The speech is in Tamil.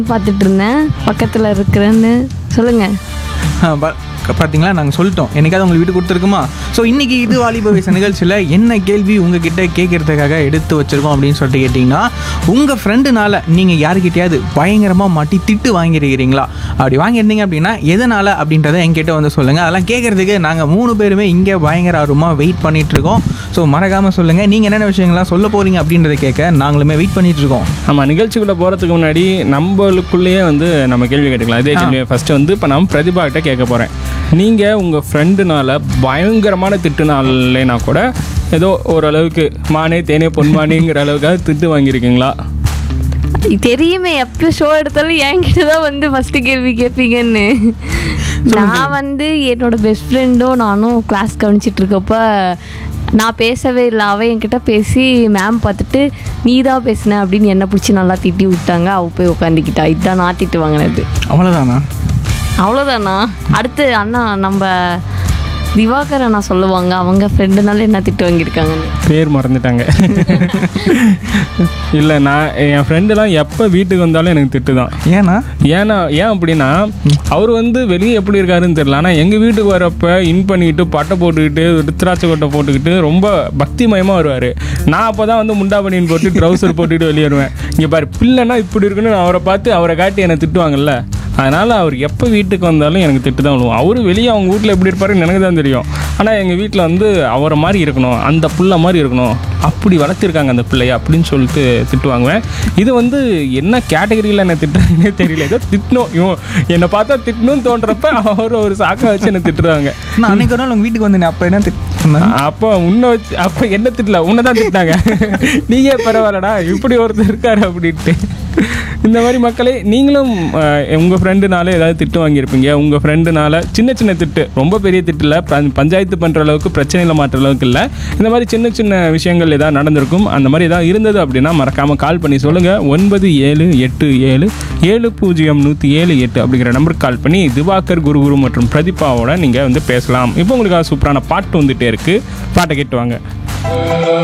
பார்த்துட்டு இருந்தேன் பக்கத்தில் இருக்கிறேன்னு சொல்லுங்க பார்த்தீங்களா நாங்கள் சொல்லிட்டோம் என்னைக்காவது உங்களுக்கு வீட்டு கொடுத்துருக்குமா ஸோ இன்னைக்கு இது வாலிப வயசு நிகழ்ச்சியில் என்ன கேள்வி உங்ககிட்ட கேட்கறதுக்காக எடுத்து வச்சிருக்கோம் அப்படின்னு சொல்லிட்டு கேட்டிங்கன்னா உங்கள் ஃப்ரெண்டுனால நீங்கள் யாருக்கிட்டையாவது பயங்கரமாக மாட்டி திட்டு வாங்கியிருக்கிறீங்களா அப்படி வாங்கியிருந்தீங்க அப்படின்னா எதனால் அப்படின்றத என்கிட்ட வந்து சொல்லுங்கள் அதெல்லாம் கேட்குறதுக்கு நாங்கள் மூணு பேருமே இங்கே பயங்கர ஆர்வமாக வெயிட் பண்ணிட்டு இருக்கோம் ஸோ மறக்காமல் சொல்லுங்கள் நீங்கள் என்னென்ன விஷயங்கள்லாம் சொல்ல போகிறீங்க அப்படின்றத கேட்க நாங்களுமே வெயிட் பண்ணிட்டு இருக்கோம் ஆமாம் நிகழ்ச்சிக்குள்ளே போகிறதுக்கு முன்னாடி நம்மளுக்குள்ளேயே வந்து நம்ம கேள்வி கேட்டுக்கலாம் இதே கேள்வி ஃபஸ்ட்டு வந்து இப்போ நான் பிரதிபா கிட்ட கேட்க போகிறேன் நீங்கள் உங்கள் ஃப்ரெண்டுனால பயங்கரமான திட்டுனாலேனா கூட ஏதோ ஓரளவுக்கு மானே தேனே பொன்மானேங்கிற அளவுக்காக திட்டு வாங்கியிருக்கீங்களா தெரியுமே எப்போ ஷோ எடுத்தாலும் என்கிட்ட தான் வந்து ஃபஸ்ட்டு கேள்வி கேட்பீங்கன்னு நான் வந்து என்னோட பெஸ்ட் ஃப்ரெண்டும் நானும் கிளாஸ் கவனிச்சிட்டு இருக்கப்ப நான் பேசவே இல்லை அவள் என்கிட்ட பேசி மேம் பார்த்துட்டு நீ தான் பேசின அப்படின்னு என்னை பிடிச்சி நல்லா திட்டி விட்டாங்க அவள் போய் உட்காந்துக்கிட்டா இதுதான் நான் திட்டு வாங்கினது அவ்வளோதானா அவ்வளோதானா அடுத்து அண்ணா நம்ம திவாகர் அண்ணா சொல்லுவாங்க அவங்க ஃப்ரெண்டுனால என்ன திட்டு வாங்கியிருக்காங்கன்னு பேர் மறந்துட்டாங்க இல்லை நான் என் ஃப்ரெண்டுலாம் எப்போ வீட்டுக்கு வந்தாலும் எனக்கு திட்டு தான் ஏன்னா ஏன்னா ஏன் அப்படின்னா அவர் வந்து வெளியே எப்படி இருக்காருன்னு தெரியல ஆனால் எங்கள் வீட்டுக்கு வரப்ப இன் பண்ணிக்கிட்டு பட்டை போட்டுக்கிட்டு ருத்ராட்ச கொட்டை போட்டுக்கிட்டு ரொம்ப பக்திமயமாக வருவார் நான் அப்போ தான் வந்து முண்டா பனியன் போட்டு ட்ரௌசர் போட்டுக்கிட்டு வெளியே வருவேன் இங்கே பாரு பிள்ளைனா இப்படி இருக்குன்னு நான் அவரை பார்த்து அவரை காட்டி என்னை திட்டுவாங்கல்ல அதனால் அவர் எப்போ வீட்டுக்கு வந்தாலும் எனக்கு திட்டு தான் விழுவும் அவர் வெளியே அவங்க வீட்டில் எப்படி இருப்பாருன்னு எனக்கு தான் தெரியும் ஆனால் எங்கள் வீட்டில் வந்து அவரை மாதிரி இருக்கணும் அந்த புள்ள மாதிரி இருக்கணும் அப்படி வளர்த்திருக்காங்க அந்த பிள்ளைய அப்படின்னு சொல்லிட்டு திட்டுவாங்குவேன் இது வந்து என்ன கேட்டகரியில் என்ன திட்டுறாங்கன்னே தெரியல ஏதோ திட்டணும் இவன் என்னை பார்த்தா திட்டணும்னு தோன்றப்ப அவர் ஒரு சாக்கை வச்சு என்னை திட்டுறாங்க நான் அன்னைக்கு ஒரு நாள் உங்கள் வீட்டுக்கு வந்தேன் அப்போ என்ன திட்டு சொன்னேன்? அப்போ உன்னை வச்சு அப்போ என்ன திட்டல உன்னை தான் திட்டாங்க நீயே பரவாயில்லடா இப்படி ஒருத்தர் இருக்காரு அப்படின்ட்டு இந்த மாதிரி மக்களே நீங்களும் அஹ், உங்க ஃப்ரெண்டுனால ஏதாவது திட்டு வாங்கியிருப்பீங்க உங்க ஃப்ரெண்டுனால சின்ன சின்ன திட்டு ரொம்ப பெரிய திட்டு இல்லை ப- பஞ்சாயத்து பண்ற அளவுக்கு பிரச்சனையில் மாற்ற அளவுக்கு இல்லை இந்த மாதிரி சின்ன சின்ன விஷயங்கள் ஏதாவது நடந்திருக்கும் அந்த மாதிரி ஏதாவது இருந்தது அப்படின்னா மறக்காம கால் பண்ணி சொல்லுங்க ஒன்பது ஏழு எட்டு ஏழு ஏழு பூஜ்ஜியம் நூற்றி ஏழு எட்டு அப்படிங்கிற நம்பருக்கு கால் பண்ணி திவாகர் குருகுரு மற்றும் பிரதீபாவோட நீங்கள் வந்து பேசலாம் இப்போ உங்களுக்கு சூப்பரான பாட்டு வந்துட்டே இருக்கு பாட்டை கேட்டு வாங்க